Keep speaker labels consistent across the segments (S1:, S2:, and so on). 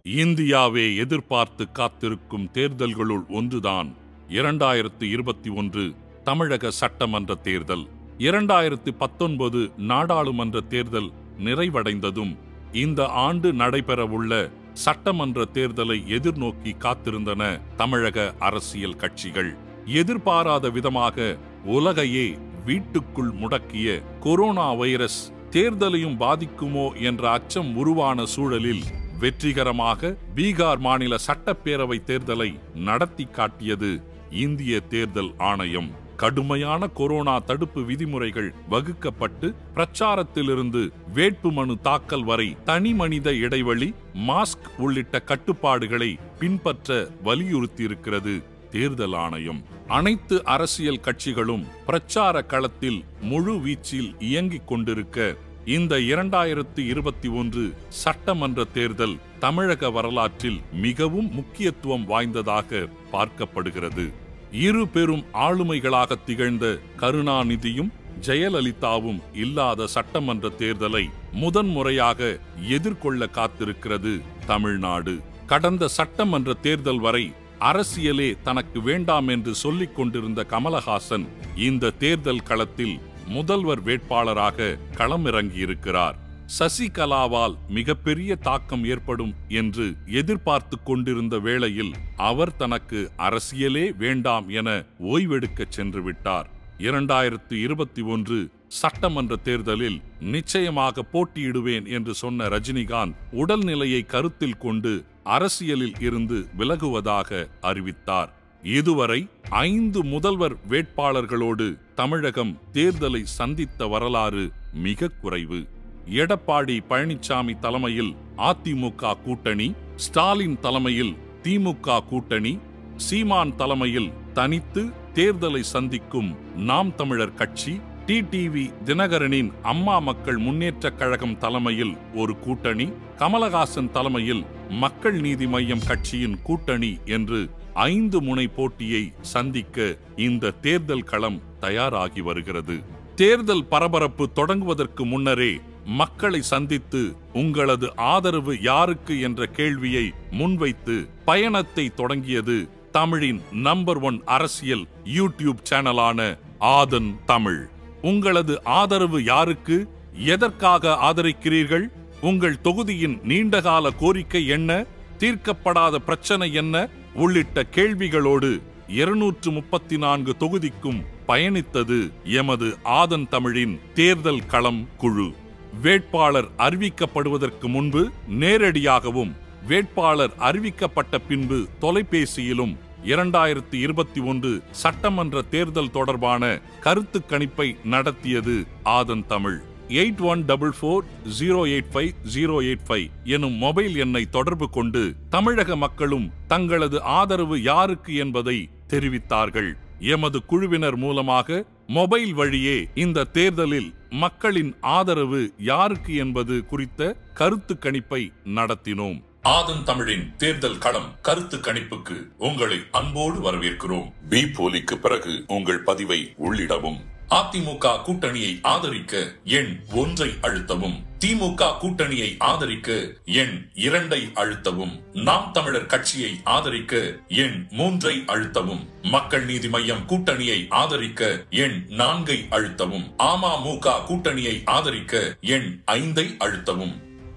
S1: இந்தியாவே எதிர்பார்த்து காத்திருக்கும் தேர்தல்களுள் ஒன்றுதான் இரண்டாயிரத்து இருபத்தி ஒன்று தமிழக சட்டமன்ற தேர்தல் இரண்டாயிரத்து பத்தொன்பது நாடாளுமன்ற தேர்தல் நிறைவடைந்ததும் இந்த ஆண்டு நடைபெறவுள்ள சட்டமன்ற தேர்தலை எதிர்நோக்கி காத்திருந்தன தமிழக அரசியல் கட்சிகள் எதிர்பாராத விதமாக உலகையே வீட்டுக்குள் முடக்கிய கொரோனா வைரஸ் தேர்தலையும் பாதிக்குமோ என்ற அச்சம் உருவான சூழலில் வெற்றிகரமாக பீகார் மாநில சட்டப்பேரவை தேர்தலை நடத்தி காட்டியது இந்திய தேர்தல் ஆணையம் கடுமையான கொரோனா தடுப்பு விதிமுறைகள் வகுக்கப்பட்டு பிரச்சாரத்திலிருந்து வேட்புமனு தாக்கல் வரை தனி மனித இடைவெளி மாஸ்க் உள்ளிட்ட கட்டுப்பாடுகளை பின்பற்ற வலியுறுத்தியிருக்கிறது தேர்தல் ஆணையம் அனைத்து அரசியல் கட்சிகளும் பிரச்சார களத்தில் முழு வீச்சில் இயங்கிக் கொண்டிருக்க இந்த இரண்டாயிரத்து இருபத்தி ஒன்று சட்டமன்ற தேர்தல் தமிழக வரலாற்றில் மிகவும் முக்கியத்துவம் வாய்ந்ததாக பார்க்கப்படுகிறது இரு பெரும் ஆளுமைகளாக திகழ்ந்த கருணாநிதியும் ஜெயலலிதாவும் இல்லாத சட்டமன்ற தேர்தலை முதன்முறையாக எதிர்கொள்ள காத்திருக்கிறது தமிழ்நாடு கடந்த சட்டமன்ற தேர்தல் வரை அரசியலே தனக்கு வேண்டாம் என்று சொல்லிக் கொண்டிருந்த கமலஹாசன் இந்த தேர்தல் களத்தில் முதல்வர் வேட்பாளராக களமிறங்கியிருக்கிறார் சசிகலாவால் மிகப்பெரிய தாக்கம் ஏற்படும் என்று எதிர்பார்த்து கொண்டிருந்த வேளையில் அவர் தனக்கு அரசியலே வேண்டாம் என ஓய்வெடுக்கச் சென்று விட்டார் இரண்டாயிரத்து இருபத்தி ஒன்று சட்டமன்ற தேர்தலில் நிச்சயமாக போட்டியிடுவேன் என்று சொன்ன ரஜினிகாந்த் உடல்நிலையை கருத்தில் கொண்டு அரசியலில் இருந்து விலகுவதாக அறிவித்தார் இதுவரை ஐந்து முதல்வர் வேட்பாளர்களோடு தமிழகம் தேர்தலை சந்தித்த வரலாறு மிக குறைவு எடப்பாடி பழனிசாமி தலைமையில் அதிமுக கூட்டணி ஸ்டாலின் தலைமையில் திமுக கூட்டணி சீமான் தலைமையில் தனித்து தேர்தலை சந்திக்கும் நாம் தமிழர் கட்சி டிடிவி தினகரனின் அம்மா மக்கள் முன்னேற்றக் கழகம் தலைமையில் ஒரு கூட்டணி கமலஹாசன் தலைமையில் மக்கள் நீதி மய்யம் கட்சியின் கூட்டணி என்று ஐந்து முனை போட்டியை சந்திக்க இந்த தேர்தல் களம் தயாராகி வருகிறது தேர்தல் பரபரப்பு தொடங்குவதற்கு முன்னரே மக்களை சந்தித்து உங்களது ஆதரவு யாருக்கு என்ற கேள்வியை முன்வைத்து பயணத்தை தொடங்கியது தமிழின் நம்பர் ஒன் அரசியல் யூடியூப் சேனலான ஆதன் தமிழ் உங்களது ஆதரவு யாருக்கு எதற்காக ஆதரிக்கிறீர்கள் உங்கள் தொகுதியின் நீண்டகால கோரிக்கை என்ன தீர்க்கப்படாத பிரச்சனை என்ன உள்ளிட்ட கேள்விகளோடு இருநூற்று முப்பத்தி நான்கு தொகுதிக்கும் பயணித்தது எமது ஆதன் தமிழின் தேர்தல் களம் குழு வேட்பாளர் அறிவிக்கப்படுவதற்கு முன்பு நேரடியாகவும் வேட்பாளர் அறிவிக்கப்பட்ட பின்பு தொலைபேசியிலும் இரண்டாயிரத்தி இருபத்தி ஒன்று சட்டமன்ற தேர்தல் தொடர்பான கருத்து கணிப்பை நடத்தியது Aadhan Tamil eight one double four zero eight five zero eight five எனும் மொபைல் எண்ணை தொடர்பு கொண்டு தமிழக மக்களும் தங்களது ஆதரவு யாருக்கு என்பதை தெரிவித்தார்கள் எமது குழுவினர் மூலமாக மொபைல் வழியே இந்த தேர்தலில் மக்களின் ஆதரவு யாருக்கு என்பது குறித்த கருத்து கணிப்பை நடத்தினோம் ஆதன் தமிழின் தேர்தல் களம் கருத்து கணிப்புக்கு உங்களை அன்போடு வரவேற்கிறோம் பி போலிக்கு பிறகு உங்கள் பதிவை உள்ளிடவும் அதிமுக கூட்டணியை ஆதரிக்க எண் ஒன்றை அழுத்தவும் திமுக கூட்டணியை ஆதரிக்க எண் இரண்டை அழுத்தவும் நாம் தமிழர் கட்சியை ஆதரிக்க எண் மூன்றை அழுத்தவும் மக்கள் நீதி மய்யம் கூட்டணியை ஆதரிக்க எண் நான்கை அழுத்தவும் அமமுக கூட்டணியை ஆதரிக்க எண் ஐந்தை அழுத்தவும்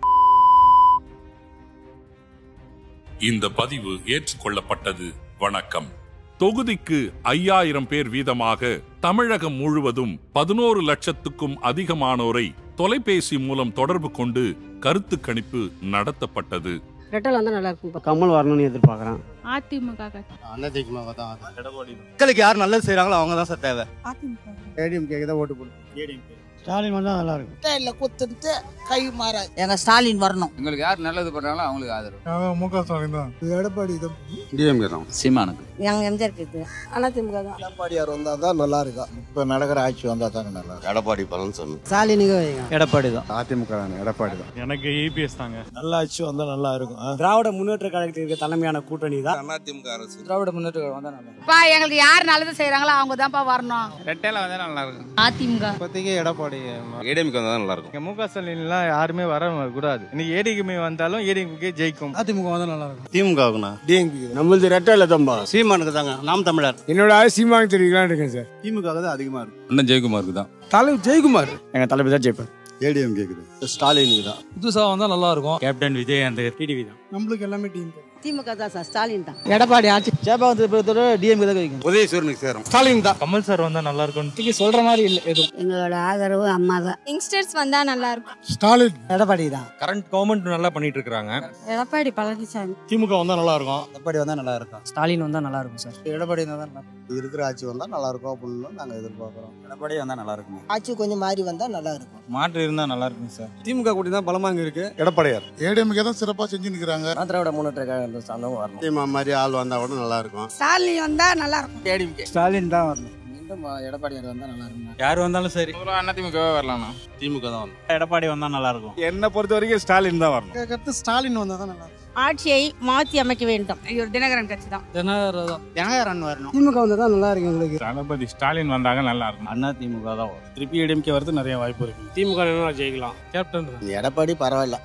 S1: இந்த பதிவு ஏற்றுக்கொள்ளப்பட்டது வணக்கம் தொகுதிக்கு ஐயாயிரம் பேர் வீதமாக தமிழகம் முழுவதும் பதினோரு லட்சத்துக்கும் அதிகமானோரை தொலைபேசி மூலம் தொடர்பு கொண்டு கருத்து கணிப்பு நடத்தப்பட்டது
S2: ரெட்டல் வந்தால் நல்லா இருக்கும்
S3: கமல் வரணும்னு எதிர்பார்க்குறேன்
S4: அதிமுக கட்சி
S5: அண்ணதிமுக தான்
S6: மக்களுக்கு யார் நல்லது செய்றாங்களோ அவங்க தான் சார் தேவை
S4: அதிமுக
S5: ஏடிஎம் கேக்கு தான் ஓட்டு போடும்
S3: ஸ்டாலின் வந்தால் நல்லா இருக்கும்
S7: இல்ல குத்துட்டு கை மாற
S8: எங்க ஸ்டாலின் வரணும்
S9: எங்களுக்கு யார் நல்லது பண்றாங்களோ அவங்களுக்கு ஆதரவு
S5: மு க ஸ்டாலின் தான் எடப்பாடி தான்
S6: டிஎம்கே தான்
S9: சீமானுக்கு
S8: எங்க எம்ஜிஆர் இருக்குது
S2: அதிமுக தான்
S5: எடப்பாடியார் வந்தால் தான் நல்லா இருக்கும் இப்போ நடக்கிற ஆட்சி வந்தால் தாங்க நல்லா இருக்கும்
S6: எடப்பாடி பழனிசாமி
S3: ஸ்டாலினுக்கு வைங்க
S6: எடப்பாடி தான்
S5: அதிமுக தானே எடப்பாடி தான்
S10: எனக்கு இபிஎஸ் தாங்க
S5: நல்ல ஆட்சி வந்தால் நல்லா இருக்கும்
S3: திராவிட முன்னேற்ற கழகத்திற்கு தலைமையான கூட்டணி தான்
S6: அதிமுக அரசு
S9: திராவிட முன்னேற்ற வந்தா நல்லா
S4: பா எங்களுக்கு யார் நல்லது செய்யறாங்களோ அவங்க தான்ப்பா வரணும்
S10: ரெட்டையில வந்தா நல்லா இருக்கும்
S4: அதிமுக
S5: இப்போதைக்கு எடப்பாடி
S4: எடப்பாடி
S6: ஏடிஎம்கே வந்தால் நல்லா இருக்கும்
S4: மு க ஸ்டாலின்லாம் யாருமே வர கூடாது இன்னைக்கு ஏடிஎம்கே வந்தாலும் ஏடிஎம்கே ஜெயிக்கும்
S3: அதிமுக வந்தா நல்லா இருக்கும்
S6: திமுகவுக்குண்ணா
S3: டிஎம்பி நம்மளது ரெட்டை இல்லை தம்பா சீமானுக்கு தாங்க நாம் தமிழர்
S10: என்னோட ஆசை சீமான் தெரிவிக்கலாம் இருக்கேன் சார்
S3: திமுக தான் அதிகமாக இருக்கும்
S9: அண்ணன் ஜெயக்குமாருக்கு தான்
S10: தலைவர் ஜெயக்குமார்
S3: எங்கள் தலைவர் தான் ஜெயிப்பார்
S5: ஏடிஎம் கேக்குது
S3: ஸ்டாலினுக்கு தான்
S10: புதுசாக வந்தால் நல்லா இருக்கும்
S4: கேப்டன் விஜய் அந்த
S3: டிடிவி தான்
S10: நம்மளுக்கு எல்லாமே டீம்
S2: திமுக தான் சார் ஸ்டாலின் தான்
S3: எடப்பாடி ஆட்சி சேப்பாவத்தை பொறுத்தவரை டிஎம்கே தான் வைக்கும்
S6: உதயசூரனுக்கு சேரும்
S10: ஸ்டாலின் தான்
S4: கமல் சார் வந்தா நல்லா இருக்கும்
S10: சொல்ற மாதிரி இல்லை எதுவும்
S2: எங்களோட ஆதரவு அம்மா தான்
S8: யங்ஸ்டர்ஸ் வந்தா நல்லா இருக்கும்
S10: ஸ்டாலின்
S3: எடப்பாடி தான்
S4: கரண்ட் கவர்மெண்ட் நல்லா பண்ணிட்டு இருக்காங்க
S8: எடப்பாடி பழனிசாமி
S3: திமுக வந்தா நல்லா இருக்கும் எடப்பாடி வந்தா நல்லா இருக்கும்
S2: ஸ்டாலின் வந்தா நல்லா இருக்கும் சார்
S3: எடப்பாடி வந்தா தான் நல்லா இருக்கிற ஆட்சி வந்தா நல்லா இருக்கும் அப்படின்னு நாங்கள் எதிர்பார்க்குறோம் எடப்பாடி வந்தா நல்லா இருக்கும்
S7: ஆட்சி கொஞ்சம் மாறி வந்தா நல்லா இருக்கும்
S4: மாற்று இருந்தா நல்லா இருக்கும் சார்
S3: திமுக கூட்டி தான் பலமா இங்க இருக்கு
S5: எடப்பாடியார் ஏடிஎம்கே தான் சிறப்பாக செஞ்சு நிற்கிறாங்க
S3: திராவிட முன்னேற்ற கழகம் சார்ந்தவங்க வரணும்
S5: சீமா மாதிரி ஆள் வந்தா கூட நல்லா இருக்கும்
S8: ஸ்டாலின் வந்தா நல்லா இருக்கும்
S3: ஏடிஎம்கே ஸ்டாலின் தான் வரணும்
S7: மீண்டும் எடப்பாடியார் வந்தா நல்லா இருக்கும்
S4: யார் வந்தாலும் சரி
S9: அதிமுகவே வரலாம்ண்ணா
S6: திமுக தான்
S4: எடப்பாடி வந்தா நல்லா இருக்கும்
S3: என்னை பொறுத்த வரைக்கும் ஸ்டாலின் தான் வரணும்
S10: கருத்து ஸ்டாலின் வந்தா தான் நல்லா இருக்கும்
S8: ஆட்சியை மாற்றி அமைக்க வேண்டும் ஒரு தினகரன் கட்சி தான்
S10: தினகரன் தான்
S3: தினகரன் வரணும்
S10: திமுக வந்தா தான் நல்லா இருக்கும் எங்களுக்கு
S4: தளபதி ஸ்டாலின் வந்தாங்க நல்லா இருக்கும்
S3: அண்ணா திமுக தான் வரும் திருப்பி ஏடிஎம்கே வரது நிறைய வாய்ப்பு இருக்கு
S10: திமுக ஜெயிக்கலாம் கேப்டன்
S3: எடப்பாடி பரவாயில்ல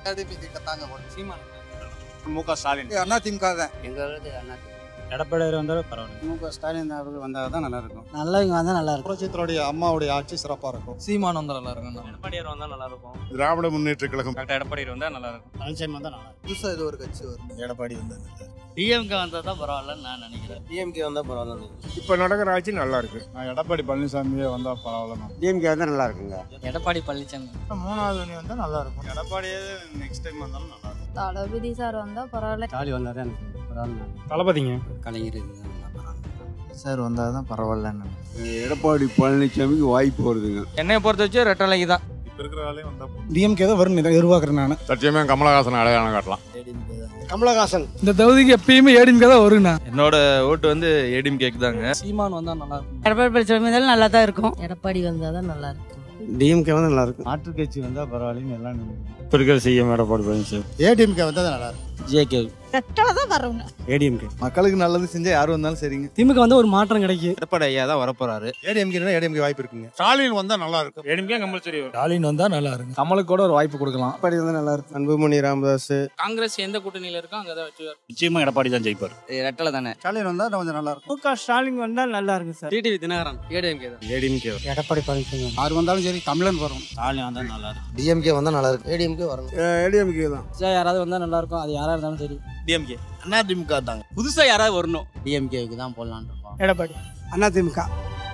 S4: மு க ஸ்டாலின்
S7: அண்ணா திமுக தான்
S2: எங்களோட அண்ணா
S4: எடப்பாடி வந்தாலும் பரவாயில்ல
S3: திமுக ஸ்டாலின் அவர்கள் வந்தா தான் நல்லா இருக்கும்
S2: நல்லவங்க வந்தா நல்லா இருக்கும்
S3: புரட்சித்தருடைய அம்மாவுடைய ஆட்சி சிறப்பா இருக்கும்
S10: சீமான் வந்தா நல்லா இருக்கும்
S4: எடப்பாடியார் வந்தா நல்லா இருக்கும்
S5: திராவிட முன்னேற்ற கழகம்
S4: டாக்டர் எடப்பாடியார் வந்தா நல்லா இருக்கும்
S3: பழனிசாமி வந்தா நல்லா இருக்கும் புதுசா ஏதோ ஒரு கட்சி வரும் எடப்பாடி வந்தா
S2: டிஎம்கே வந்தா தான் பரவாயில்லன்னு நான் நினைக்கிறேன்
S3: டிஎம்கே வந்தா பரவாயில்ல
S10: இப்போ நடக்கிற ஆட்சி நல்லா இருக்கு
S5: எடப்பாடி பழனிசாமியே வந்தா பரவாயில்ல
S3: டிஎம்கே வந்தா நல்லா இருக்குங்க
S2: எடப்பாடி பழனிசாமி
S10: மூணாவது அணி வந்தா நல்லா இருக்கும்
S4: எடப்பாடியே நெக்ஸ்ட் டைம் வந்தாலும் நல்லா இருக்கும்
S8: தளபதி சார் வந்தா பரவாயில்ல
S3: ஸ்டாலின் வந்தா தான் பரவாயில்ல
S10: தளபதிங்க
S3: கலைஞர் சார் வந்தா தான் பரவாயில்லன்னு
S5: எடப்பாடி பழனிசாமிக்கு வாய்ப்பு வருதுங்க
S10: என்னைய பொறுத்த வச்சு ரெட்டலைக்கு தான்
S5: இப்ப இருக்கிற ஆளே வந்தா
S3: டிஎம்கே தான் வரும் எதிர்பார்க்குறேன் நான்
S5: சத்தியமே கமலஹாசன் அடையாளம் காட்டலாம்
S3: கமலஹாசன்
S10: இந்த தொகுதிக்கு எப்பயுமே ஏடிஎம்கே தான் வருங்கண்ணா
S4: என்னோட ஓட்டு வந்து ஏடிஎம்கேக்கு தாங்க
S10: சீமான் வந்தா நல்லா இருக்கும்
S2: எடப்பாடி பழனிசாமி நல்லா தான் இருக்கும் எடப்பாடி வந்தா தான் நல்லா இருக்கும்
S3: டிஎம்கே வந்து நல்லா இருக்கும் மாற்று கட்சி வந்தா பரவாயில்லன்னு எல்லாம்
S4: இப்ப இருக்கிற சிஎம் எடப்பாடி பழனிசாமி
S3: ஏடிஎம்கே வந்தா நல்லா இருக்கும் ஜேகே
S8: ரெட்டலை தான் வரணும்
S3: ஏடிஎம்கே
S6: மக்களுக்கு நல்லது செஞ்சா யார் வந்தாலும் சரிங்க
S3: திமுக வந்து ஒரு மாற்றம் கிடைக்கும்
S6: எடப்பாடி ஐயா தான் வரப்போறாரு
S3: ஏடிஎம்கே ஏடிஎம்கே வாய்ப்பு இருக்குங்க
S5: ஸ்டாலின் வந்தா நல்லா இருக்கும்
S4: ஏடிஎம்கே கம்பல்சரி
S10: ஸ்டாலின் வந்தா நல்லா இருக்கும் கமலுக்கு கூட ஒரு வாய்ப்பு கொடுக்கலாம்
S3: எடப்பாடி வந்து நல்லா இருக்கும் அன்புமணி ராமதாஸ்
S2: காங்கிரஸ் எந்த கூட்டணியில இருக்கோ அங்கே தான் வச்சு
S3: நிச்சயமா எடப்பாடி தான் ஜெயிப்பார்
S9: ரெட்டலை தானே
S3: ஸ்டாலின் வந்தா கொஞ்சம் நல்லா இருக்கும்
S4: மு க ஸ்டாலின் வந்தா நல்லா இருக்கும் சார்
S2: டிடிவி தினகரன் ஏடிஎம்கே தான்
S3: ஏடிஎம்கே
S2: எடப்பாடி பழனிசாமி
S3: யார் வந்தாலும் சரி தமிழன் வரும்
S4: ஸ்டாலின் வந்தா நல்லா இருக்கும்
S3: டிஎம்கே வந்தா நல்லா இருக்கும் ஏடிஎம்கே வரணும்
S10: ஏடிஎம்கே தான்
S2: யாராவது வந்தா நல்லா இருக்கும் அது யாரா இருந்தாலும் சரி
S4: டிஎம்கே
S3: அண்ணா திமுக தாங்க
S2: புதுசா யாராவது வரணும் டிஎம்கேவுக்கு தான் போடலான்னு இருக்கோம்
S10: எடப்பாடி
S3: அண்ணா திமுக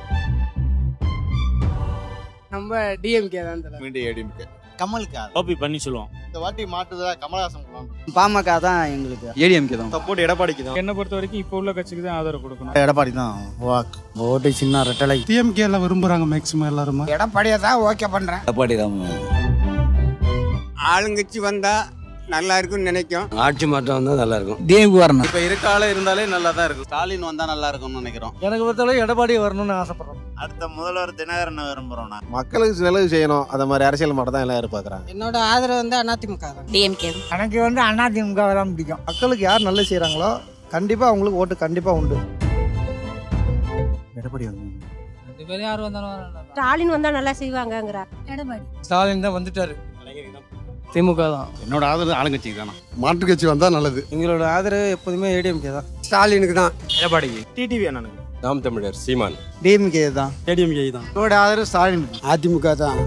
S2: நம்ம டிஎம்கே தான்
S5: மீண்டும் ஏடிஎம்கே
S3: கமலுக்கு
S4: ஓபி பண்ணி சொல்லுவோம்
S5: இந்த வாட்டி மாட்டுதா கமலஹாசன்
S2: பாமக தான் எங்களுக்கு
S6: ஏடிஎம்கே தான் சப்போர்ட் எடப்பாடிக்கு தான்
S4: என்ன பொறுத்த வரைக்கும் இப்போ உள்ள கட்சிக்கு தான் ஆதரவு கொடுக்கணும்
S3: எடப்பாடி தான் வாக்கு ஓட்டு சின்ன ரெட்டலை டிஎம்கே எல்லாம் விரும்புறாங்க மேக்ஸிமம் எல்லாருமே
S7: எடப்பாடியை தான் ஓகே பண்றேன்
S6: எடப்பாடி தான்
S3: ஆளுங்கட்சி வந்தா நல்லா இருக்கும்னு நினைக்கும்
S6: ஆட்சி மாற்றம் வந்தா நல்லா இருக்கும்
S2: டிஎம்கே வரணும்
S6: இப்ப இருக்க ஆளு இருந்தாலே நல்லா தான் இருக்கும் ஸ்டாலின் வந்தா நல்லா இருக்கும்னு நினைக்கிறோம்
S10: எனக்கு பொறுத்தளவு எடப்பாடி வரணும்னு ஆசைப்படுறோம்
S6: அடுத்த முதல்வர் தினகரன் விரும்புறோம் நான்
S5: மக்களுக்கு நல்லது செய்யணும் அத மாதிரி அரசியல் மட்டும் தான் எல்லாம் எதிர்பார்க்கறாங்க
S7: என்னோட ஆதரவு வந்து அதிமுக தான்
S8: டிஎம்கே
S10: எனக்கு வந்து அதிமுக தான் பிடிக்கும்
S3: மக்களுக்கு யார் நல்லது செய்றாங்களோ கண்டிப்பா அவங்களுக்கு ஓட்டு கண்டிப்பா உண்டு எடப்பாடி வந்து
S2: ரெண்டு பேரும் யார் வந்தாலும்
S8: ஸ்டாலின் வந்தா நல்லா செய்வாங்கங்கிற எடப்பாடி
S10: ஸ்டாலின் தான் வந்துட்டாரு திமுக தான்
S6: என்னோட ஆதரவு ஆளுங்கட்சி தானே
S5: மாற்று கட்சி வந்தா நல்லது
S3: எங்களோட ஆதரவு எப்போதுமே ஏடிஎம்கே தான் ஸ்டாலினுக்கு தான்
S4: எடப்பாடிக்கு டிடிவி அண்ணனுக்கு
S6: நாம் தமிழர் சீமான்
S3: டிஎம்கே தான்
S4: ஏடிஎம்கே தான்
S3: எங்களோட ஆதரவு ஸ்டாலின் அதிமுக தான்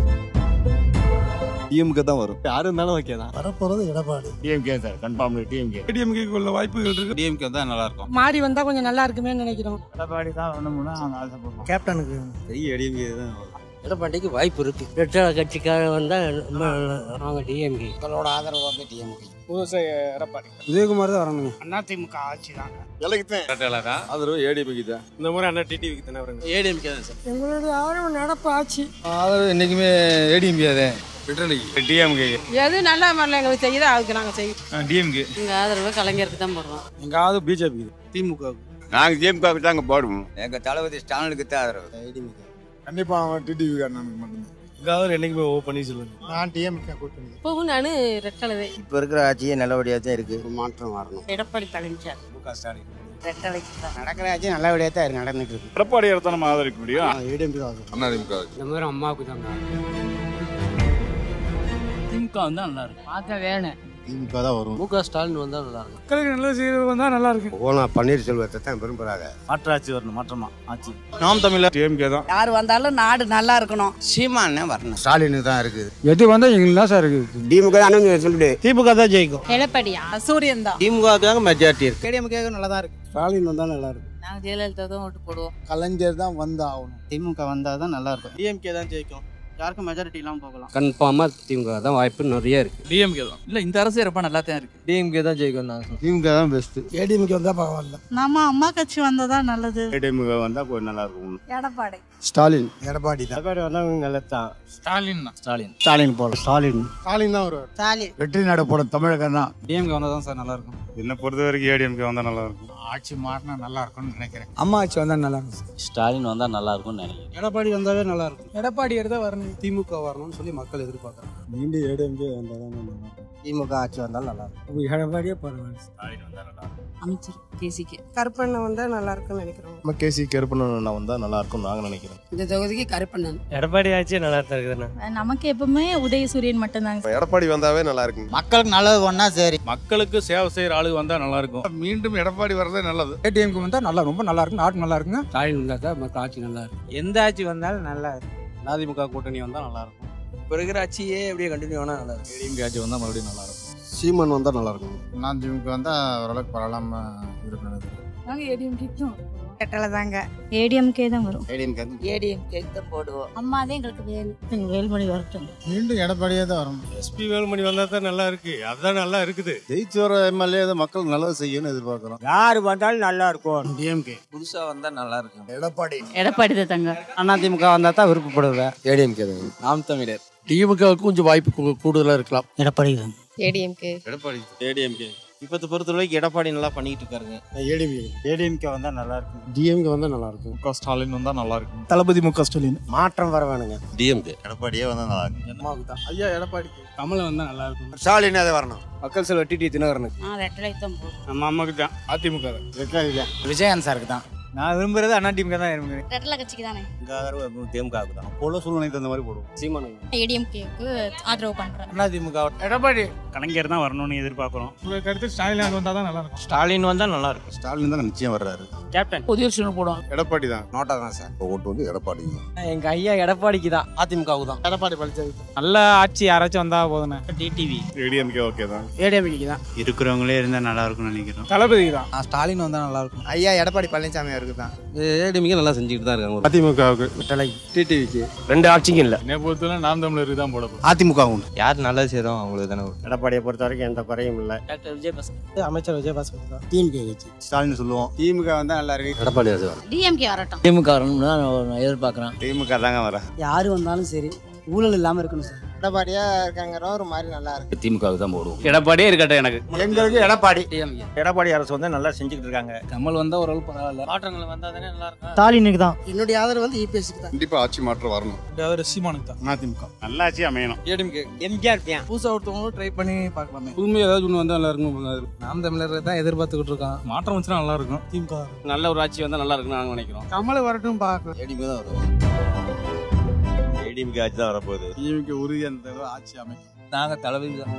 S6: டிஎம்கே தான் வரும் யாரு இருந்தாலும் ஓகே தான்
S3: வரப்போறது Edappadi
S4: DMK sir confirm DMK
S10: DMK உள்ள வாய்ப்புகள் இருக்கு
S6: டிஎம்கே தான் நல்லா இருக்கும்
S8: மாறி வந்தா கொஞ்சம் நல்லா இருக்குமே நினைக்கிறோம்
S4: எடப்பாடி தான் வரணும்னு நாங்கள் ஆசைப்படுறோம்
S3: கேப்டனுக்கு
S6: பெரிய ஏடிஎம்கே தான்
S2: எடப்பாடிக்கு வாய்ப்பு இருக்கு ரெட்டலை கட்சிக்காக வந்தா ரொம்ப நாங்கள் டிஎம்கே
S7: எங்களோட ஆதரவு வந்து டிஎம்கே
S10: எடப்பாடி
S3: உதயகுமார் தான் வரணுங்க
S10: அதிமுக ஆட்சி தான்
S5: ஆதரவு ஏடிஎம்கே தான்
S4: இந்த முறை அண்ணா டிடிவிக்கு தானே வருங்க
S2: ஏடிஎம்கே தான் சார்
S8: எங்களுடைய ஆதரவு நடப்பு ஆட்சி
S10: ஆதரவு என்னைக்குமே ஏடிஎம்கே தான்
S4: டிஎம்கே
S8: எது நல்லா வரல எங்களுக்கு செய்யுதோ அதுக்கு நாங்கள் செய்யும்
S4: டிஎம்கே
S8: எங்கள் ஆதரவு கலைஞருக்கு தான் போடுறோம்
S10: எங்காவது பிஜேபி
S3: திமுக
S6: நாங்க டிஎம்கே தாங்க போடுவோம்
S9: எங்க தளபதி ஸ்டாலினுக்கு தான் ஆதரவு
S3: ஏடிஎம்கே
S5: கண்டிப்பா அவன் டிடிவி காரனுக்கு மட்டும்
S10: எங்காவது என்னைக்குமே ஓ பண்ணி சொல்லுங்க
S3: நான் டிஎம்கே கூட்டணி
S8: இப்போவும் நான் ரெட்டலை
S6: இப்ப இருக்கிற ஆட்சியே நல்லபடியா தான் இருக்கு
S3: ஒரு மாற்றம் வரணும்
S8: எடப்பாடி பழனிசாமி ரெட்டலைக்கு தான்
S3: நடக்கிற ஆட்சி நல்லபடியாக தான் இருக்கு நடந்துட்டு இருக்கு
S4: எடப்பாடியார் தான் நம்ம ஆதரிக்க முடியும்
S3: ஏடிஎம்கே தான்
S5: அண்ணா திமுக
S2: இந்த மாதிரி அம்மாவுக்கு தான் திமுக வந்தா நல்லா இருக்கும் பார்க்க வேணும்
S5: திமுக தான் வரும்
S2: மு க ஸ்டாலின் வந்தா நல்லா இருக்கும்
S10: மக்களுக்கு நல்ல செய்கிறது வந்தால் நல்லா இருக்கும்
S3: போனா பன்னீர்செல்வத்தை தான் விரும்புறாங்க
S6: மாற்றாட்சி வரணும் மாற்றமா ஆட்சி
S10: நாம் தமிழர் டிஎம்கே தான்
S7: யார் வந்தாலும் நாடு நல்லா இருக்கணும்
S6: சீமானே வரணும்
S3: ஸ்டாலினுக்கு தான் இருக்குது
S10: எது வந்தால் எங்களுக்கு தான் சார் இருக்குது
S3: திமுக தான் சொல்லிட்டு
S10: திமுக தான் ஜெயிக்கும்
S8: எடப்பாடியா சூரியன் தான்
S6: திமுக மெஜாரிட்டி இருக்கு
S7: கேடிஎம்கேக்கு நல்லா தான் இருக்கு
S3: ஸ்டாலின் வந்தா நல்லா இருக்கும்
S8: நாங்கள் ஜெயலலிதா தான் ஓட்டு போடுவோம்
S3: கலைஞர் தான் வந்து ஆகணும்
S6: திமுக வந்தால் தான் நல்லா இருக்கும் டிஎம்கே தான் ஜெயிக்கும் யாருக்கும் மெஜாரிட்டி இல்லாமல் போகலாம்
S2: கன்ஃபார்மாக திமுக தான் வாய்ப்பு நிறைய இருக்கு
S10: டிஎம்கே தான் இல்லை இந்த அரசு ரொம்ப நல்லா தான் இருக்கு
S2: டிஎம்கே தான் ஜெயிக்கும் நான்
S5: திமுக தான் பெஸ்ட்
S3: ஏடிஎம்கே வந்தா பரவாயில்ல
S8: நம்ம அம்மா கட்சி வந்ததா நல்லது
S3: ஏடிஎம்கே வந்தா கொஞ்சம் நல்லா இருக்கும்
S8: எடப்பாடி
S3: ஸ்டாலின் எடப்பாடி தான்
S4: எடப்பாடி வந்தா நல்லது தான்
S10: ஸ்டாலின் தான்
S2: ஸ்டாலின்
S3: ஸ்டாலின் போல ஸ்டாலின் ஸ்டாலின் தான் வருவார்
S7: ஸ்டாலின்
S5: வெற்றி நாடு போட தமிழகம் தான்
S6: டிஎம்கே வந்தால் தான் சார் நல்லா இருக்கும்
S3: என்ன பொறுத்த வரைக்கும் ஏடிஎம்கே வந்தா நல்லா இருக்கும்
S5: ஆட்சி மாறினா நல்லா இருக்கும்னு நினைக்கிறேன்
S3: அம்மா ஆட்சி வந்தா நல்லா இருக்கும்
S2: ஸ்டாலின் வந்தால் நல்லா இருக்கும்னு நினைக்கிறேன்
S6: எடப்பாடி வந்தாவே நல்லா இருக்கும்
S7: எடப்பாடி தான் வரணும்
S6: திமுக வரணும்னு சொல்லி மக்கள் எதிர்பார்க்குறாங்க
S3: மீண்டும் ஏடிஎம்கே வந்தா தான் நல்லா இருக்கும்
S7: திமுக ஆட்சி வந்தாலும் நல்லா இருக்கும்
S3: எடப்பாடியே பரவாயில்ல
S8: அமைச்சர் கேசிக்கு
S7: கருப்பண்ண வந்தா நல்லா இருக்கும்னு நினைக்கிறோம்
S10: நம்ம கேசி கருப்பண்ணன் வந்தா நல்லா இருக்கும் நாங்கள் நினைக்கிறோம்
S8: இந்த தொகுதிக்கு கருப்பண்ணன்
S2: எடப்பாடி ஆச்சு நல்லா தான் இருக்குதுண்ணா
S8: நமக்கு எப்பவுமே உதயசூரியன் மட்டும்தாங்க
S10: எடப்பாடி வந்தாவே நல்லா இருக்கும்
S6: மக்களுக்கு நல்லது ஒன்றா சரி
S10: மக்களுக்கு சேவை செய்யற ஆளு வந்தா நல்லா இருக்கும் மீண்டும் எடப்பாடி வர்றதே நல்லது
S3: ஏடிஎம்கே வந்தா நல்லா ரொம்ப நல்லா இருக்கும் நாட்டு நல்லா இருக்குங்க
S2: ஸ்டாலின் வந்தால் தான் மற்ற ஆட்சி நல்லா இருக்கும்
S6: எந்த ஆட்சி வந்தாலும் நல்லா இருக்கும் அதிமுக கூட்டணி வந்தால் நல்லா இருக்கும்
S2: இப்போ இருக்கிற ஆட்சியே அப்படியே கண்டினியூ ஆனால் நல்லா இருக்கும்
S10: டிஎம்கே ஆட்சி வந்தா மறுபடியும் நல்லா இருக்கும்
S3: சீமான் வந்தா நல்லா இருக்கும்
S5: நான் திமுக வந்தா ஓரளவுக்கு பரவாயில்லாம இருக்கணும்
S8: நாங்கள் ஏடிஎம்கே தான்
S7: கட்டளை தாங்க
S8: ஏடிஎம்கே தான் வரும்
S3: ஏடிஎம்கே
S7: ஏடிஎம்கே தான் போடுவோம்
S8: அம்மா தான் எங்களுக்கு வேல் வேல்மணி வரட்டும்
S5: மீண்டும் எடப்பாடியே தான் வரும்
S10: எஸ்பி வேலுமணி வந்தா தான் நல்லா இருக்கு அதுதான் நல்லா இருக்குது
S5: ஜெயிச்சு வர எம்எல்ஏ மக்கள் நல்லது செய்யணும்னு எதிர்பார்க்கிறோம்
S3: யார் வந்தாலும் நல்லா இருக்கும் டிஎம்கே
S2: புதுசாக வந்தால் நல்லா இருக்கும்
S5: எடப்பாடி
S8: எடப்பாடி தான் தங்க
S6: அதிமுக வந்தால் தான் விருப்பப்படுவேன்
S3: ஏடிஎம்கே தான்
S2: நாம் தமிழர்
S3: திமுகவுக்கு கொஞ்சம் வாய்ப்பு கூடுதலா இருக்கலாம்
S8: எடப்பாடி தான்
S7: ஏடிஎம்கே
S10: எடப்பாடி
S6: ஏடிஎம்கே இப்போத்தை பொறுத்தவரைக்கும் எடப்பாடி நல்லா பண்ணிட்டு இருக்காருங்க
S3: ஏடிஎம்கே
S6: ஏடிஎம்கே வந்தால் நல்லா இருக்கும்
S3: டிஎம்கே வந்தா நல்லா இருக்கும்
S10: முக ஸ்டாலின் வந்தா நல்லா இருக்கும்
S3: தளபதி மு க ஸ்டாலின் மாற்றம் வர வேணுங்க
S9: டிஎம்கே எடப்பாடியே வந்தா நல்லா இருக்கும்
S3: ஐயா எடப்பாடி
S2: கமலம் வந்தால் நல்லா இருக்கும்
S3: ஸ்டாலின் அதை வரணும்
S10: மக்கள் செல்வ டிடி தினகரனுக்கு
S8: ஆ ரெட்டலை தான் போடுவோம்
S10: நம்ம அம்மாக்கு தான் அதிமுக தான்
S6: விஜயகாந்த் சாருக்கு தான் நான் விரும்புறது அண்ணா டீமுக்கு தான் விரும்புகிறேன்
S8: ரெட்டலை கட்சிக்கு தானே
S9: திமுகவுக்கு தான் அப்போ உள்ள சூழ்நிலைக்கு தகுந்த மாதிரி போடுவோம்
S2: சீமானுங்க
S8: ஏடிஎம்கேக்கு ஆதரவு பண்ணுறேன்
S6: அண்ணா திமுக
S10: எடப்பாடி
S6: கலைஞர் தான் வரணும்னு எதிர்பார்க்குறோம்
S10: உங்க கருத்து ஸ்டாலின் வந்தா தான் நல்லா இருக்கும்
S6: ஸ்டாலின் வந்தால் நல்லா இருக்கும்
S9: ஸ்டாலின் தான் நிச்சயம் வர்றாரு
S6: கேப்டன்
S2: புதிய சின்ன போடுவோம்
S10: எடப்பாடி தான்
S3: நோட்டா தான் சார்
S9: இப்போ ஓட்டு வந்து எடப்பாடி
S2: எங்க ஐயா எடப்பாடிக்கு தான்
S6: அதிமுகவுக்கு தான்
S3: எடப்பாடி பழனிசாமி
S6: நல்ல ஆட்சி யாராச்சும் வந்தா போதுண்ணே டிடிவி
S10: ஏடிஎம்கே ஓகே தான்
S3: ஏடிஎம்கே தான்
S6: இருக்கிறவங்களே இருந்தால் நல்லா இருக்கும்னு நினைக்கிறோம்
S10: தளபதி தான்
S6: ஸ்டாலின் வந்தால் நல்லா இருக்கும்
S3: ஐயா எடப்பாடி பழனிசாமி அவருக்கு தான்
S2: ஏடிஎம்கே நல்லா செஞ்சுக்கிட்டு தான் இருக்காங்க
S10: அதிமுகவுக்கு
S3: டிடிவிக்கு
S10: ரெண்டு ஆட்சிக்கும் இல்ல என்னை பொறுத்தவரை நாம் தமிழருக்கு தான் போட போறோம்
S3: அதிமுக உண்டு
S9: யார் நல்லது செய்றோம் அவங்களுக்கு தானே
S3: எடப்பாடியை பொறுத்த வரைக்கும் எந்த குறையும் இல்லை
S2: டாக்டர் விஜயபாஸ்கர்
S6: அமைச்சர் விஜயபாஸ்கர் தான்
S3: டிஎம்கே கட்சி
S9: ஸ்டாலின் சொல்லுவோம்
S3: திமுக வந்தா நல்லா இருக்கு
S9: எடப்பாடி அரசு வரும்
S8: டிஎம்கே வரட்டும்
S2: திமுக வரணும்னு தான் நான் எதிர்பார்க்குறேன்
S3: திமுக தாங்க வர
S7: யாரு வந்தாலும் சரி ஊழல் இல்லாம இருக்கணும் சார் எடப்பாடியா இருக்காங்கிற ஒரு மாதிரி நல்லா இருக்கு
S9: திமுகவுக்கு தான் போடுவோம்
S6: எடப்பாடியே இருக்கட்டும் எனக்கு
S3: எங்களுக்கு எடப்பாடி
S2: டிஎம்கே
S6: எடப்பாடி அரசு வந்து நல்லா செஞ்சுக்கிட்டு இருக்காங்க
S2: கமல் வந்தால் ஓரளவு பரவாயில்ல
S6: மாற்றங்கள் வந்தால் தானே நல்லா இருக்கும்
S7: ஸ்டாலினுக்கு தான் என்னுடைய ஆதரவு வந்து இபிஎஸ்க்கு தான்
S10: கண்டிப்பா ஆட்சி மாற்றம் வரணும்
S6: அவர் சீமானுக்கு தான்
S3: அதிமுக
S6: நல்லாட்சி அமையணும்
S2: ஏடிஎம்கே
S7: எம்ஜிஆர் பியான்
S2: புதுசாக ஒருத்தவங்களும் ட்ரை பண்ணி பார்க்கலாமே
S10: புதுமை ஏதாவது ஒன்று வந்தா நல்லா இருக்கும்
S2: நாம் தமிழர் தான் எதிர்பார்த்துக்கிட்டு இருக்கோம்
S10: மாற்றம் வந்துச்சுன்னா நல்லா இருக்கும்
S6: திமுக
S2: நல்ல ஒரு ஆட்சி வந்தால் நல்லா இருக்கும்னு நாங்கள் நினைக்கிறோம்
S7: கமலை வரட்டும் பார்க்கலாம்
S9: ஏடிஎம்கே தான் வரும் ஏடிஎம்கே ஆட்சி தான் வரப்போகுது
S3: டிஎம்கே உறுதியான தடவை ஆட்சி அமைக்கும்
S2: நாங்கள் தளபதி தான்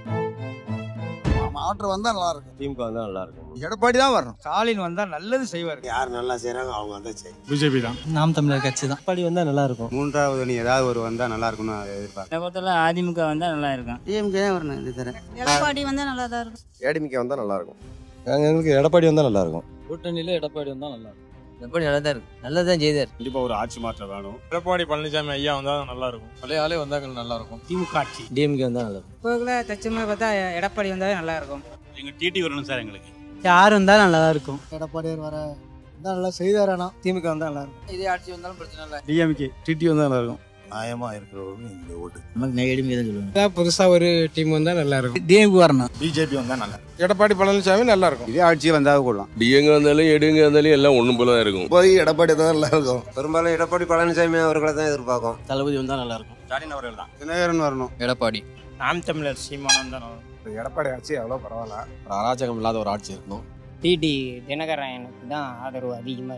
S3: மாற்றம் வந்தா நல்லா இருக்கும்
S9: திமுக வந்தா நல்லா இருக்கும்
S3: எடப்பாடி தான் வரணும்
S6: ஸ்டாலின் வந்தா நல்லது செய்வார்
S3: யார் நல்லா செய்றாங்க அவங்க வந்தா சரி
S10: பிஜேபி தான்
S6: நாம் தமிழர் கட்சி தான்
S2: எடப்பாடி வந்தால் நல்லா இருக்கும்
S3: மூன்றாவது நீ ஏதாவது ஒரு வந்தா நல்லா இருக்கும்னு எதிர்பார்க்கிறேன்
S6: என்னை பொறுத்தவரை அதிமுக வந்தா நல்லா இருக்கும்
S7: டிஎம்கே தான் வரணும் இது தரேன்
S8: எடப்பாடி வந்தால் நல்லா தான் இருக்கும்
S5: ஏடிஎம்கே வந்தா நல்லா இருக்கும்
S9: எங்களுக்கு எடப்பாடி வந்தா நல்லா இருக்கும்
S2: கூட்டணியில் எடப்பாடி வந்தால் நல்லா இருக்கும் எடப்பாடி நல்லா தான் இருக்கு நல்லா தான் செய்தார்
S10: கண்டிப்பா ஒரு ஆட்சி மாற்றம் வேணும் எடப்பாடி பழனிசாமி ஐயா வந்தா நல்லா இருக்கும் பழைய ஆளே வந்தாங்க நல்லா இருக்கும்
S6: திமுக ஆட்சி
S2: டிஎம்கே வந்தால் நல்லா இருக்கும்
S7: இப்போ தச்சமாக பார்த்தா எடப்பாடி வந்தாலே நல்லா இருக்கும்
S6: எங்க டிடி வரணும் சார் எங்களுக்கு
S7: யார் வந்தாலும் நல்லா தான் இருக்கும்
S3: எடப்பாடியார் வர நல்லா செய்தாரானா
S6: திமுக வந்தா நல்லா இருக்கும்
S2: இதே ஆட்சி வந்தாலும் பிரச்சனை இல்லை
S6: டிஎம்கே டிடி வந்தா நல்லா இருக்கும்
S9: நியாயமா இருக்கிறவங்க இந்த ஓட்டு
S2: நமக்கு ஏடிஎம்கே தான் சொல்லுவாங்க
S7: புதுசா ஒரு டீம் வந்தா நல்லா இருக்கும்
S2: டிஎம்கே வரணும்
S9: பிஜேபி வந்தா நல்லா
S10: எடப்பாடி பழனிசாமி நல்லா இருக்கும்
S3: இதே ஆட்சி வந்தா கொள்ளலாம்
S10: டிஎங்க வந்தாலும் எடுங்க வந்தாலும் எல்லாம் ஒண்ணும் போல தான் இருக்கும்
S5: இப்போதைக்கு எடப்பாடி தான் நல்லா இருக்கும் பெரும்பாலும் எடப்பாடி பழனிசாமி அவர்களை தான் எதிர்பார்க்கும்
S2: தளபதி வந்தால் நல்லா இருக்கும்
S6: ஸ்டாலின் அவர்கள் தான்
S3: தினகரன் வரணும்
S2: எடப்பாடி
S6: நாம் தமிழர் சீமானம் தான்
S3: எடப்பாடி ஆட்சி எவ்வளோ பரவாயில்ல
S9: அராஜகம் இல்லாத ஒரு ஆட்சி இருக்கணும்
S7: டிடி தினகரனுக்கு தான் ஆதரவு அதிகமாக இருக்கு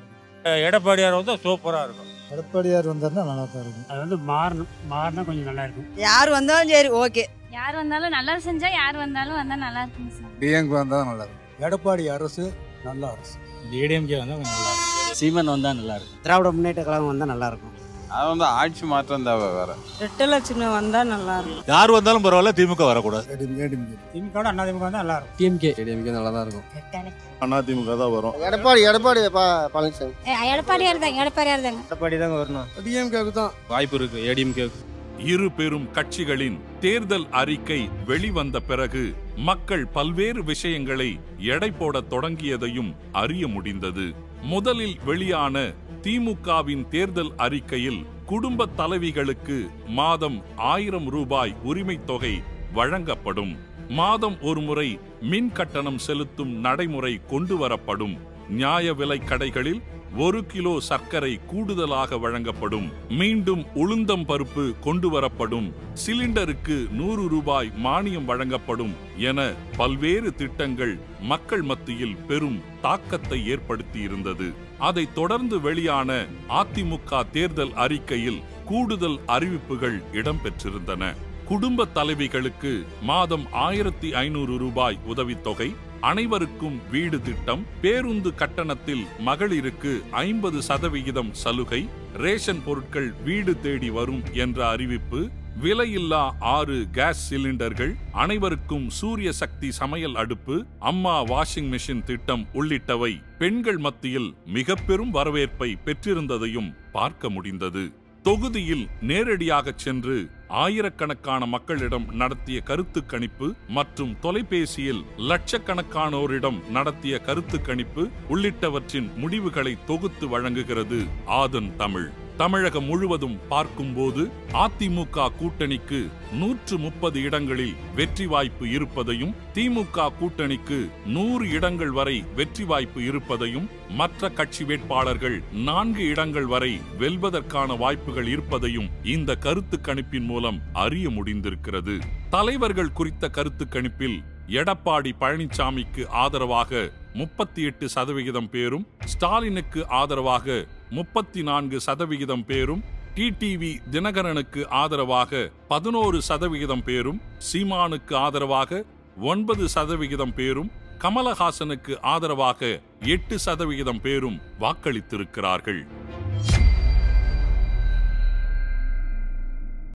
S10: எடப்பாடியார் வந்து சூப்பராக இருக்கும்
S5: எடப்பாடியார் வந்தாருன்னா நல்லா தான் இருக்கும்
S2: அது வந்து மாறணும் மாறினா கொஞ்சம் நல்லா இருக்கும்
S8: யார் வந்தாலும் சரி ஓகே யார் வந்தாலும் நல்லா செஞ்சா யார் வந்தாலும் வந்தா நல்லா இருக்குங்க சார்
S5: டிஎம்கே வந்தால் நல்லா இருக்கும் எடப்பாடி அரசு நல்ல அரசு
S10: ஏடிஎம்கே வந்தால் கொஞ்சம் நல்லா இருக்கும்
S6: சீமன் வந்தா நல்லா இருக்கும்
S2: திராவிட முன்னேற்ற கழகம் வந்தால் நல்லா இருக்கும்
S6: அது வந்து ஆட்சி மாற்றம் தேவை வேற
S8: ரெட்டை லட்சம் வந்தா நல்லா இருக்கும்
S9: யார் வந்தாலும் பரவாயில்ல திமுக வரக்கூடாது
S5: ஏடிஎம்கே
S2: திமுக அண்ணா திமுக வந்தால் நல்லா இருக்கும்
S4: டிஎம்கே
S9: ஏடிஎம்கே நல்லா தான் இருக்கும் அதிமுக தான் வரும்
S7: எடப்பாடி எடப்பாடி பழனிசாமி
S8: எடப்பாடியார் தான் எடப்பாடியார் தாங்க
S4: எடப்பாடி தாங்க வரணும்
S5: டிஎம்கேக்கு தான்
S10: வாய்ப்பு இருக்கு ஏடிஎம்கே
S1: இரு பெரும் கட்சிகளின் தேர்தல் அறிக்கை வெளிவந்த பிறகு மக்கள் பல்வேறு விஷயங்களை எடை போடத் தொடங்கியதையும் அறிய முடிந்தது முதலில் வெளியான திமுகவின் தேர்தல் அறிக்கையில் குடும்ப தலைவிகளுக்கு மாதம் ஆயிரம் ரூபாய் உரிமைத் தொகை வழங்கப்படும் மாதம் ஒருமுறை மின் கட்டணம் செலுத்தும் நடைமுறை கொண்டு வரப்படும் நியாய விலை கடைகளில் ஒரு கிலோ சர்க்கரை கூடுதலாக வழங்கப்படும் மீண்டும் உளுந்தம் பருப்பு கொண்டு வரப்படும் சிலிண்டருக்கு நூறு ரூபாய் மானியம் வழங்கப்படும் என பல்வேறு திட்டங்கள் மக்கள் மத்தியில் பெரும் தாக்கத்தை ஏற்படுத்தியிருந்தது அதைத் தொடர்ந்து வெளியான அதிமுக தேர்தல் அறிக்கையில் கூடுதல் அறிவிப்புகள் இடம்பெற்றிருந்தன குடும்ப தலைவிகளுக்கு மாதம் ஆயிரத்தி ஐநூறு ரூபாய் உதவித்தொகை அனைவருக்கும் வீடு திட்டம் பேருந்து கட்டணத்தில் மகளிருக்கு ஐம்பது சதவிகிதம் சலுகை ரேஷன் பொருட்கள் வீடு தேடி வரும் என்ற அறிவிப்பு விலையில்லா ஆறு கேஸ் சிலிண்டர்கள் அனைவருக்கும் சூரிய சக்தி சமையல் அடுப்பு அம்மா வாஷிங் மெஷின் திட்டம் உள்ளிட்டவை பெண்கள் மத்தியில் மிக பெரும் வரவேற்பை பெற்றிருந்ததையும் பார்க்க முடிந்தது தொகுதியில் நேரடியாக சென்று ஆயிரக்கணக்கான மக்களிடம் நடத்திய கருத்து கணிப்பு மற்றும் தொலைபேசியில் லட்சக்கணக்கானோரிடம் நடத்திய கருத்து கணிப்பு உள்ளிட்டவற்றின் முடிவுகளை தொகுத்து வழங்குகிறது ஆதன் தமிழ் தமிழகம் முழுவதும் பார்க்கும்போது அதிமுக கூட்டணிக்கு நூற்று முப்பது இடங்களில் வெற்றி வாய்ப்பு இருப்பதையும் திமுக கூட்டணிக்கு நூறு இடங்கள் வரை வெற்றி வாய்ப்பு இருப்பதையும் மற்ற கட்சி வேட்பாளர்கள் நான்கு இடங்கள் வரை வெல்வதற்கான வாய்ப்புகள் இருப்பதையும் இந்த கருத்து கணிப்பின் மூலம் அறிய முடிந்திருக்கிறது தலைவர்கள் குறித்த கருத்து கணிப்பில் எடப்பாடி பழனிசாமிக்கு ஆதரவாக முப்பத்தி எட்டு சதவிகிதம் பேரும் ஸ்டாலினுக்கு ஆதரவாக முப்பத்தி நான்கு சதவிகிதம் பேரும் டிடிவி தினகரனுக்கு ஆதரவாக பதினோரு சதவிகிதம் பேரும் சீமானுக்கு ஆதரவாக ஒன்பது சதவிகிதம் பேரும் கமலஹாசனுக்கு ஆதரவாக எட்டு சதவிகிதம் பேரும் வாக்களித்திருக்கிறார்கள்